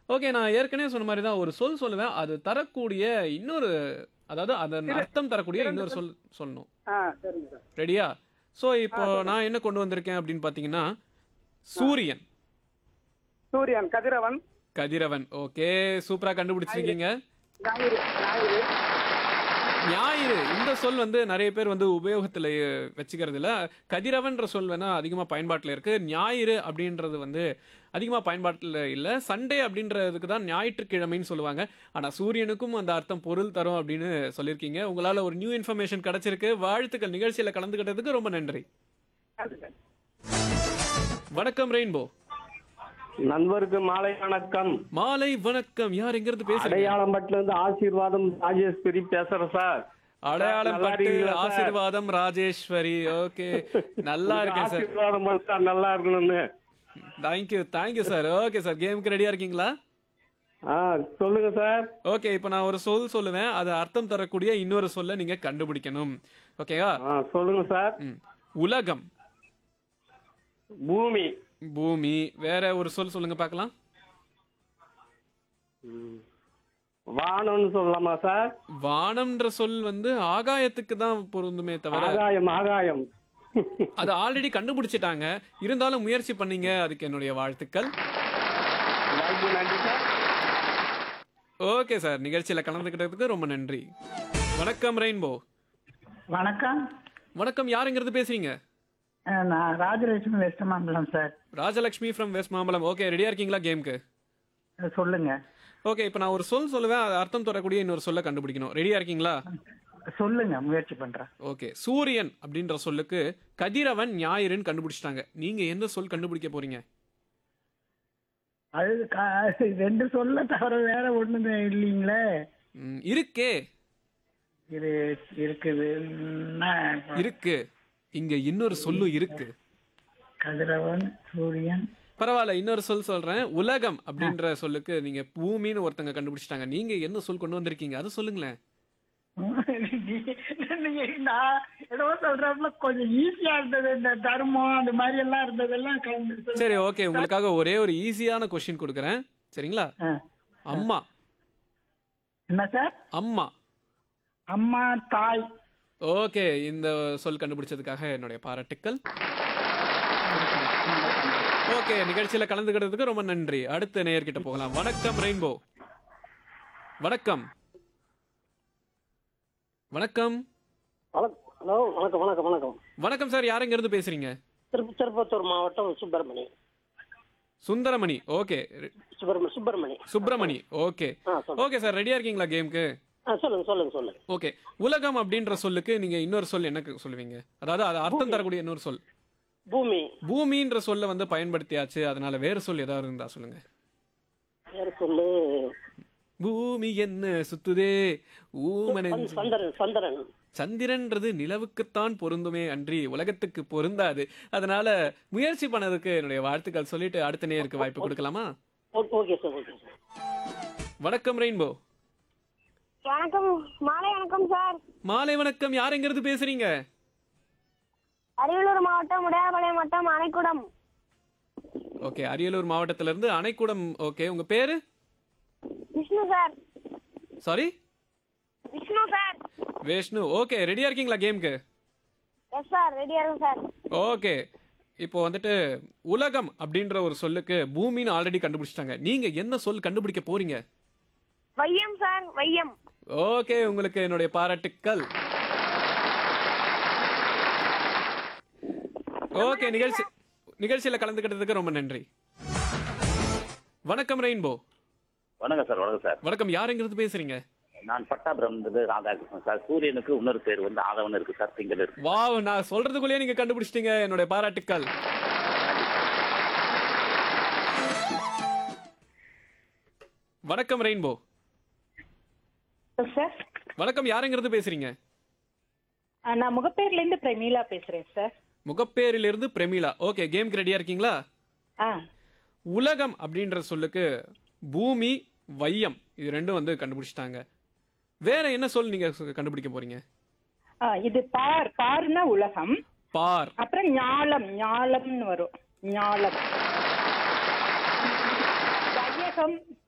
Okay நான் ஏற்கனவே சொன்ன மாதிரி தான் ஒரு சொல் சொல்லுவேன் அது தரக்கூடிய இன்னொரு அதாவது அதன் அர்த்தம் தரக்கூடிய இன்னொரு சொல் சொல்லணும் ஆ சரிங்க சார் ரெடியா ஸோ இப்போ நான் என்ன கொண்டு வந்திருக்கேன் அப்படின்னு பார்த்தீங்கன்னா சூரியன் சூரியன் கதிரவன் கதிரவன் ஓகே சூப்பரா கண்டுபிடிச்சிருக்கீங்க ஞாயிறு ஞாயிறு ஞாயிறு இந்த சொல் வந்து நிறைய பேர் வந்து உபயோகத்துல அஹ், வச்சுக்கிறது இல்ல கதிரவன்ற சொல் வேணா அதிகமா பயன்பாட்டுல இருக்கு ஞாயிறு அப்படின்றது வந்து அதிகமா பயன்பாட்டுல இல்ல சண்டே அப்படின்றதுக்கு தான் ஞாயிற்றுக்கிழமைன்னு சொல்லுவாங்க ஆனா சூரியனுக்கும் அந்த அர்த்தம் பொருள் தரும் அப்படின்னு சொல்லியிருக்கீங்க உங்களால ஒரு நியூ இன்ஃபர்மேஷன் கிடைச்சிருக்கு வாழ்த்துக்கள் நிகழ்ச்சியில கலந்துக்கிட்டதுக்கு ரொம்ப நன்றி நன்றி சார் வணக்கம் ரெயின்போ நண்பருக்கு மாலை வணக்கம் மாலை வணக்கம் யார் எங்க இருந்து பேசுறீங்க அடையாளம்பட்டுல இருந்து ஆசீர்வாதம் ராஜேஸ்வரி பேசுறேன் சார் அடையாளம் நல்லா பட்டு இருக்கீங்களா சார்? ஆசீர்வாதம் ராஜேஸ்வரி ஓகே நல்லா இருக்கேன் சார் ஆசீர்வாதம் பண்ணு சார் நல்லா இருக்கணும்னு thank you thank you sir okay sir கேமுக்கு ரெடியா இருக்கீங்களா ஆ சொல்லுங்க சார் ஓகே இப்போ நான் ஒரு சொல் சொல்லுவேன் அது அர்த்தம் தரக்கூடிய இன்னொரு சொல்ல நீங்க கண்டுபிடிக்கணும் ஓகேவா ஆ சொல்லுங்க சார் ம். உலகம் பூமி பூமி வேற ஒரு சொல் சொல்லுங்க பார்க்கலாம் வானம்னு சொல்லலாமா சார் வானம்ன்ற சொல் வந்து ஆகாயத்துக்கு தான் பொருந்துமே தவிர ஆகாயம் ஆகாயம் அது ஆல்ரெடி கண்டுபிடிச்சிட்டாங்க இருந்தாலும் முயற்சி பண்ணீங்க அதுக்கு என்னுடைய வாழ்த்துக்கள் வாய்ப்பு நன்றி சார் ஓகே சார் நிகழ்ச்சியில கலந்துக்கிட்டதுக்கு ரொம்ப நன்றி வணக்கம் ரெயின்போ வணக்கம் வணக்கம் யாருங்கிறது பேசுறீங்க அஹ் நான் Rajalakshmi West Mambalam sir Rajalakshmi from West Mambalam okay ரெடியா இருக்கீங்களா கேமுக்கு அஹ் சொல்லுங்க ஓகே இப்போ நான் ஒரு சொல் சொல்லுவேன் அது அர்த்தம் தரக்கூடிய இன்னொரு சொல்ல கண்டுபிடிக்கணும் ரெடியா இருக்கீங்களா சொல்லுங்க முயற்சி பண்றேன் ஓகே சூரியன் அப்படின்ற சொல்லுக்கு கதிரவன் ஞாயிறுன்னு கண்டுபிடிச்சிட்டாங்க நீங்க எந்த சொல் கண்டுபிடிக்க போறீங்க அது க- ரெண்டு சொல்ல தவிர வேற ஒண்ணுமே இல்லைங்களே ம், இருக்கே இது இருக்குது நான் இருக்கு இங்க இன்னொரு சொல்லும் இருக்கு கதிரவன் சூரியன் பரவாயில்ல இன்னொரு சொல் சொல்றேன் உலகம் அப்படின்ற சொல்லுக்கு நீங்க பூமின்னு ஒருத்தங்க கண்டுபிடிச்சிட்டாங்க நீங்க என்ன சொல் கொண்டு வந்திருக்கீங்க அதை சொல்லுங்களேன் நீங்க நான் ஏதோ சொல்றப்பல கொஞ்சம் ஈஸியா இருந்தது இந்த தர்மம் அந்த மாதிரி எல்லாம் இருந்ததெல்லாம் கலந்து சரி ஓகே உங்களுக்காக ஒரே ஒரு ஈஸியான கொஸ்டின் கொடுக்குறேன் சரிங்களா அஹ். அம்மா என்ன சார் அம்மா அம்மா தாய் ஓகே இந்த சொல் கண்டுபிடிச்சதுக்காக என்னுடைய பாராட்டுக்கள் ஓகே நிகழ்ச்சியில கலந்துக்கிறதுக்கு ரொம்ப நன்றி அடுத்த நேயர்கிட்ட போகலாம் வணக்கம் ரெயின்போ வணக்கம் வணக்கம் ஹலோ வணக்கம் வணக்கம் வணக்கம் வணக்கம் சார் யாருங்க இருந்து பேசுறீங்க திருப்ப திருப்பத்தூர் மாவட்டம் சுப்பிரமணி சுந்தரமணி ஓகே சுப்பிரமணி சுப்பிரமணி சுப்பிரமணி ஓகே ஆ சொல்லுங்க ஓகே சார் ரெடியா இருக்கீங்களா கேமுக்கு ஆ சொல்லுங்க சொல்லுங்க சொல்லுங்க ஓகே உலகம் அப்படின்ற சொல்லுக்கு நீங்க இன்னொரு சொல் என்ன சொல்லுவீங்க அதாவது அது அர்த்தம் தரக்கூடிய இன்னொரு சொல் பூமி பூமின்ற சொல்ல வந்து பயன்படுத்தியாச்சு அதனால வேற சொல் ஏதாவது இருந்தா சொல்லுங்க வேற சொல்லு பூமி என்ன சுத்துதே ஊமனன் சந்திரன் சந்திரன் சந்திரன்றது நிலவுக்குத்தான் பொருந்துமே அன்றி உலகத்துக்கு பொருந்தாது அதனால முயற்சி பண்ணதுக்கு என்னுடைய வாழ்த்துக்கள் சொல்லிட்டு அடுத்த நேருக்கு வாய்ப்பு கொடுக்கலாமா ஓ- ஓகே சார் ஓகே சார் வணக்கம் ரெயின்போ வணக்கம் மாலை வணக்கம் சார் மாலை வணக்கம் யாருங்கிறது பேசுறீங்க அரியலூர் மாவட்டம் உடையாபாளையம் வட்டம் அணைக்குடம் ஓகே அரியலூர் மாவட்டத்துல இருந்து அணைக்குடம் ஓகே உங்க பேரு Vishnu sir sorry Vishnu sir Vishnu okay ரெடியா இருக்கீங்களா கேமுக்கு எஸ் சார் ரெடியா இருக்கும் சார் ஓகே இப்போ வந்துட்டு உலகம் அப்படின்ற ஒரு சொல்லுக்கு பூமின்னு ஆல்ரெடி கண்டுபிடிச்சிட்டாங்க நீங்க என்ன சொல் கண்டுபிடிக்க போறீங்க வையம் சார் வையம் ஓகே உங்களுக்கு என்னுடைய பாராட்டுக்கள் ஓகே நிகழ்ச்சி நிகழ்ச்சியில கலந்துக்கிட்டதுக்கு ரொம்ப நன்றி வணக்கம் ரெயின்போ வணக்கம் சார் வணக்கம் சார் வணக்கம் யாருங்கிறது பேசுறீங்க நான் பட்டாபுரம் இருந்து ராதாகிருஷ்ணன் சார் சூரியனுக்கு இன்னொரு பேர் வந்து ஆதவன் இருக்கு சார் திங்கள் இருக்கு வாவ் நான் சொல்றதுக்குள்ளேயே நீங்க கண்டுபிடிச்சிட்டீங்க என்னுடைய பாராட்டுக்கள் வணக்கம் ரெயின்போ சார் வணக்கம் யாருங்கிறது பேசுறீங்க நான் முகப்பேர்ல இருந்து பிரமீளா பேசுறேன் சார் முகப்பேரிலிருந்து பிரமிளா ஓகே கேம் ரெடியா இருக்கீங்களா ஆ உலகம் அப்படின்ற சொல்லுக்கு பூமி வையம் இது ரெண்டும் வந்து கண்டுபிடிச்சிட்டாங்க வேற என்ன சொல் நீங்க சு- கண்டுபிடிக்க போறீங்க ஆ, இது பார் பார்னா உலகம் பார் அப்புறம் ஞாலம் ஞாலம்னு வரும் ஞாலம் வையகம்